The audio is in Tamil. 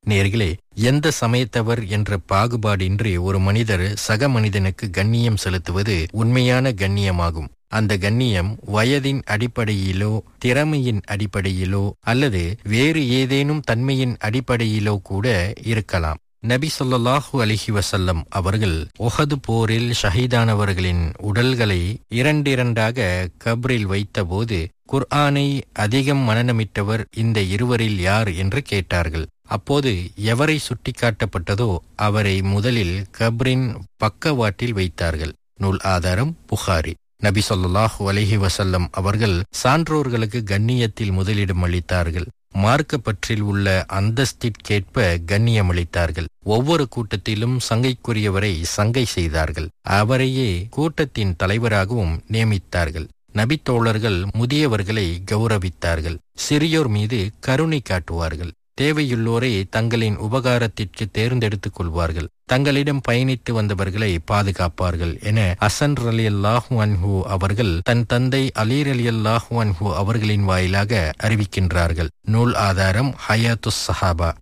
நேர்களே எந்த சமயத்தவர் என்ற பாகுபாடின்றி ஒரு மனிதர் சக மனிதனுக்கு கண்ணியம் செலுத்துவது உண்மையான கண்ணியமாகும் அந்த கண்ணியம் வயதின் அடிப்படையிலோ திறமையின் அடிப்படையிலோ அல்லது வேறு ஏதேனும் தன்மையின் அடிப்படையிலோ கூட இருக்கலாம் நபி ஸல்லல்லாஹு அலைஹி வஸல்லம் அவர்கள் ஒஹது போரில் ஷஹீதானவர்களின் உடல்களை இரண்டிரண்டாக கப்ரில் வைத்தபோது குர்ஆனை அதிகம் மனநமிட்டவர் இந்த இருவரில் யார் என்று கேட்டார்கள் அப்போது எவரை சுட்டிக்காட்டப்பட்டதோ அவரை முதலில் கப்ரின் பக்கவாட்டில் வைத்தார்கள் நூல் ஆதாரம் புகாரி நபி ஸல்லல்லாஹு அலைஹி வஸல்லம் அவர்கள் சான்றோர்களுக்கு கண்ணியத்தில் முதலிடம் அளித்தார்கள் மார்க்க பற்றில் உள்ள அந்தஸ்திற்கேற்ப கண்ணியமளித்தார்கள் ஒவ்வொரு கூட்டத்திலும் சங்கைக்குரியவரை சங்கை செய்தார்கள் அவரையே கூட்டத்தின் தலைவராகவும் நியமித்தார்கள் நபித்தோழர்கள் முதியவர்களை கௌரவித்தார்கள் சிறியோர் மீது கருணை காட்டுவார்கள் தேவையுள்ளோரை தங்களின் உபகாரத்திற்கு தேர்ந்தெடுத்துக் கொள்வார்கள் தங்களிடம் பயணித்து வந்தவர்களை பாதுகாப்பார்கள் என அசன் அலி அல்லாஹு அன்ஹு அவர்கள் தன் தந்தை அலீர் அலி அல்லாஹு அன்ஹு அவர்களின் வாயிலாக அறிவிக்கின்றார்கள் நூல் ஆதாரம் ஹயாத்துஸ் சஹாபா